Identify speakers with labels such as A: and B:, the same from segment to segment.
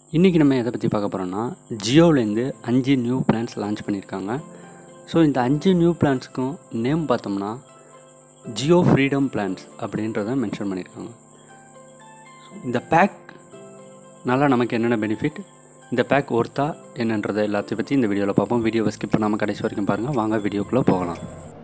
A: இன்றைக்கி நம்ம எதை பற்றி பார்க்க போகிறோம்னா ஜியோலேருந்து அஞ்சு நியூ பிளான்ஸ் லான்ச் பண்ணியிருக்காங்க ஸோ இந்த அஞ்சு நியூ பிளான்ஸுக்கும் நேம் பார்த்தோம்னா ஜியோ ஃப்ரீடம் பிளான்ஸ் அப்படின்றத மென்ஷன் பண்ணியிருக்காங்க இந்த பேக் நல்லா நமக்கு என்னென்ன பெனிஃபிட் இந்த பேக் ஒர்த்தா என்னன்றதை எல்லாத்தையும் பற்றி இந்த வீடியோவில் பார்ப்போம் வீடியோவை ஸ்கிப் பண்ணாமல் கடைசி வரைக்கும் பாருங்கள் வாங்க வீடியோக்குள்ளே போகலாம்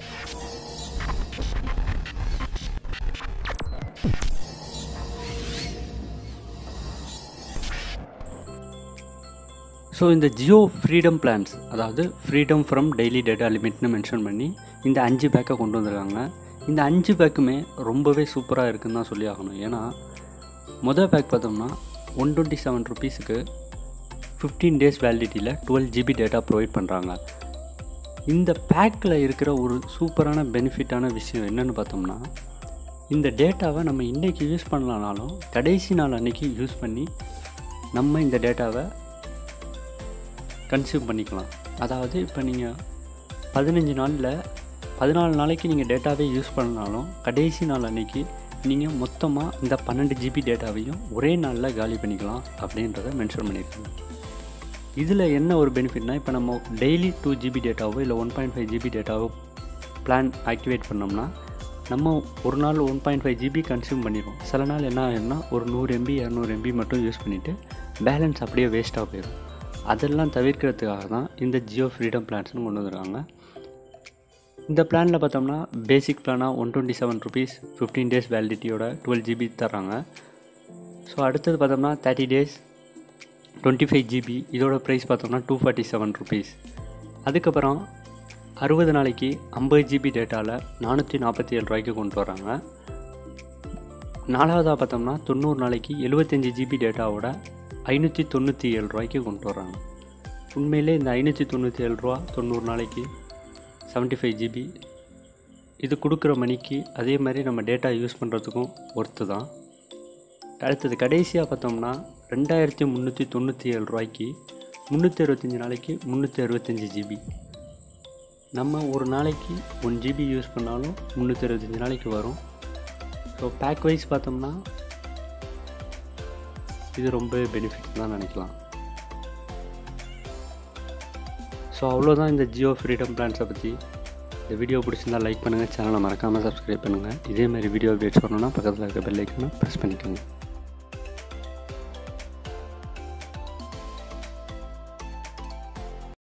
A: ஸோ இந்த ஜியோ ஃப்ரீடம் பிளான்ஸ் அதாவது ஃப்ரீடம் ஃப்ரம் டெய்லி டேட்டா லிமிட்னு மென்ஷன் பண்ணி இந்த அஞ்சு பேக்கை கொண்டு வந்திருக்காங்க இந்த அஞ்சு பேக்குமே ரொம்பவே சூப்பராக இருக்குன்னு தான் சொல்லி ஆகணும் ஏன்னா மொதல் பேக் பார்த்தோம்னா ஒன் டுவெண்ட்டி செவன் ருபீஸுக்கு ஃபிஃப்டீன் டேஸ் வேலிடிட்டியில் டுவெல் ஜிபி டேட்டா ப்ரொவைட் பண்ணுறாங்க இந்த பேக்கில் இருக்கிற ஒரு சூப்பரான பெனிஃபிட்டான விஷயம் என்னென்னு பார்த்தோம்னா இந்த டேட்டாவை நம்ம இன்றைக்கி யூஸ் பண்ணலனாலும் கடைசி நாள் அன்றைக்கி யூஸ் பண்ணி நம்ம இந்த டேட்டாவை கன்சியூம் பண்ணிக்கலாம் அதாவது இப்போ நீங்கள் பதினஞ்சு நாளில் பதினாலு நாளைக்கு நீங்கள் டேட்டாவே யூஸ் பண்ணாலும் கடைசி நாள் அன்னைக்கு நீங்கள் மொத்தமாக இந்த பன்னெண்டு ஜிபி டேட்டாவையும் ஒரே நாளில் காலி பண்ணிக்கலாம் அப்படின்றத மென்ஷன் பண்ணியிருக்காங்க இதில் என்ன ஒரு பெனிஃபிட்னா இப்போ நம்ம டெய்லி டூ ஜிபி டேட்டாவோ இல்லை ஒன் பாயிண்ட் ஃபைவ் ஜிபி டேட்டாவோ பிளான் ஆக்டிவேட் பண்ணோம்னா நம்ம ஒரு நாள் one point five GB consume பண்ணிடுவோம் சில நாள் என்ன ஆகும்னா ஒரு நூறு எம்பி இரநூறு எம்பி மட்டும் யூஸ் பண்ணிவிட்டு பேலன்ஸ் அப்படியே வேஸ்ட்டாக போயிடும் அதெல்லாம் தவிர்க்கிறதுக்காக தான் இந்த ஜியோ ஃப்ரீடம் பிளான்ஸ்னு கொண்டு வந்துருக்காங்க இந்த பிளானில் பார்த்தோம்னா பேசிக் பிளானாக one twenty seven rupees fifteen days வேலிடிட்டியோட டுவெல் ஜிபி தர்றாங்க ஸோ அடுத்தது பார்த்தோம்னா thirty days twenty five GB இதோட ப்ரைஸ் பார்த்தோம்னா டூ ஃபார்ட்டி செவன் ருபீஸ் அதுக்கப்புறம் அறுபது நாளைக்கு ஐம்பது ஜிபி டேட்டாவில் நானூற்றி நாற்பத்தி ஏழு ரூபாய்க்கு கொண்டு வராங்க நாலாவதாக பார்த்தோம்னா தொண்ணூறு நாளைக்கு எழுபத்தஞ்சி ஜிபி டேட்டாவோட ஐநூற்றி தொண்ணூற்றி ஏழு ரூபாய்க்கு கொண்டு வராங்க உண்மையிலே இந்த ஐநூற்றி தொண்ணூற்றி ஏழு ரூபா தொண்ணூறு நாளைக்கு செவன்ட்டி ஃபைவ் ஜிபி இது கொடுக்குற மணிக்கு அதே மாதிரி நம்ம டேட்டா யூஸ் பண்ணுறதுக்கும் ஒர்த்து தான் அடுத்தது கடைசியாக பார்த்தோம்னா ரெண்டாயிரத்தி முந்நூற்றி தொண்ணூற்றி ஏழு ரூபாய்க்கு முந்நூற்றி அறுபத்தஞ்சி நாளைக்கு முந்நூற்றி அறுபத்தஞ்சி ஜிபி நம்ம ஒரு நாளைக்கு ஒன் ஜிபி யூஸ் பண்ணாலும் முந்நூற்றி அறுபத்தஞ்சி நாளைக்கு வரும் ஸோ பேக் வைஸ் பார்த்தோம்னா இது ரொம்ப பெனிஃபிட் தான் நினைக்கலாம் ஸோ அவ்வளோதான் இந்த ஜியோ ஃப்ரீடம் பிளான்ஸை பற்றி இந்த வீடியோ பிடிச்சிருந்தா லைக் பண்ணுங்கள் சேனலை மறக்காமல் சப்ஸ்கிரைப் பண்ணுங்கள் இதே மாதிரி வீடியோ அப்டேட்ஸ் வரணும்னா பக்கத்தில் இருக்க பெல் ஐக்கனை ப்ரெஸ் பண்ணிக்கோங்க